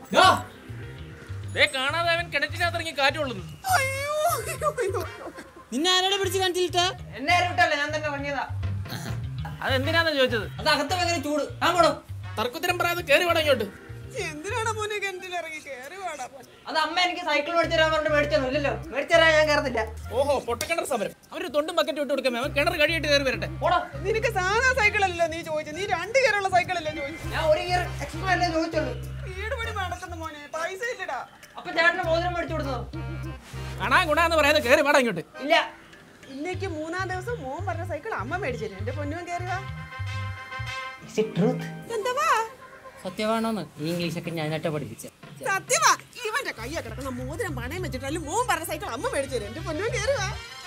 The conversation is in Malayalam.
ദേ കാണാതെ അവൻ കിണറ്റിനകത്ത് ഇറങ്ങി കാറ്റ് കൊള്ളുന്നു നിന്നെ ആരോടെ പിടിച്ച് കാണിച്ചിട്ടാ എന്നെ ആരും വിട്ടല്ല ഞാൻ തന്നെ ഇറങ്ങിയതാ അതെന്തിനാന്ന് ചോദിച്ചത് അത് അകത്ത് ഭയങ്കര ചൂട് ഞാൻ പോടും തർക്കുത്തരം പറയാതെ കയറി വേണം ഇങ്ങോട്ട് എന്തിനാണ് മോനെ കിണറ്റിൽ ഇറങ്ങി കയറി വാടാ അത് അമ്മ എനിക്ക് സൈക്കിൾ മേടിച്ചു തരാൻ പറഞ്ഞിട്ട് മേടിച്ചൊന്നും ഇല്ലല്ലോ മേടിച്ചു തരാൻ ഞാൻ കയറത്തില്ല ഓഹോ പൊട്ടക്കിണർ സമരം അവര് തൊണ്ടും ബക്കറ്റ് വിട്ട് കൊടുക്കാൻ അവൻ കിണർ കഴിയിട്ട് കയറി വരട്ടെ പോടാ നിനക്ക് സാധാ സൈക്കിൾ അല്ലല്ലോ നീ ചോദിച്ചു നീ രണ്ട് കയറുള്ള സൈക്കിൾ അല്ലേ ചോദിച്ചു ഞാൻ ഒരു ഗിയർ എക്സ്ട്രാ അല്ലേ ചോദിച്ചുള്ളൂ വീട് പണി നടക്കുന്ന മോനെ പൈസ ഇല്ലടാ അപ്പൊ ചേട്ടന് മോതിരം മേടിച്ചു കൊടുത്തോ അണാ ഗുണാന്ന് പറയാതെ കയറി വേണം ഇങ്ങോട്ട് ഇല്ല ഇന്നേക്ക് മൂന്നാം ദിവസം മോൻ പറഞ്ഞ സൈക്കിൾ അമ്മ മേടിച്ചു എന്റെ പൊന്നുവൻ കയറി വാ എന്താ സത്യമാണോന്ന് ഈ ഇംഗ്ലീഷ് ഒക്കെ ഞാനായിട്ട് പഠിപ്പിച്ചത് സത്യമാ ഇവന്റെ കയ്യാ കിടക്കുന്ന മോതിരം പണയം വെച്ചിട്ട് മോൻ പറഞ്ഞ സൈക്കിൾ അമ്മ മേടിച്ചു എന്റെ പൊന്നുവൻ കയറി വാ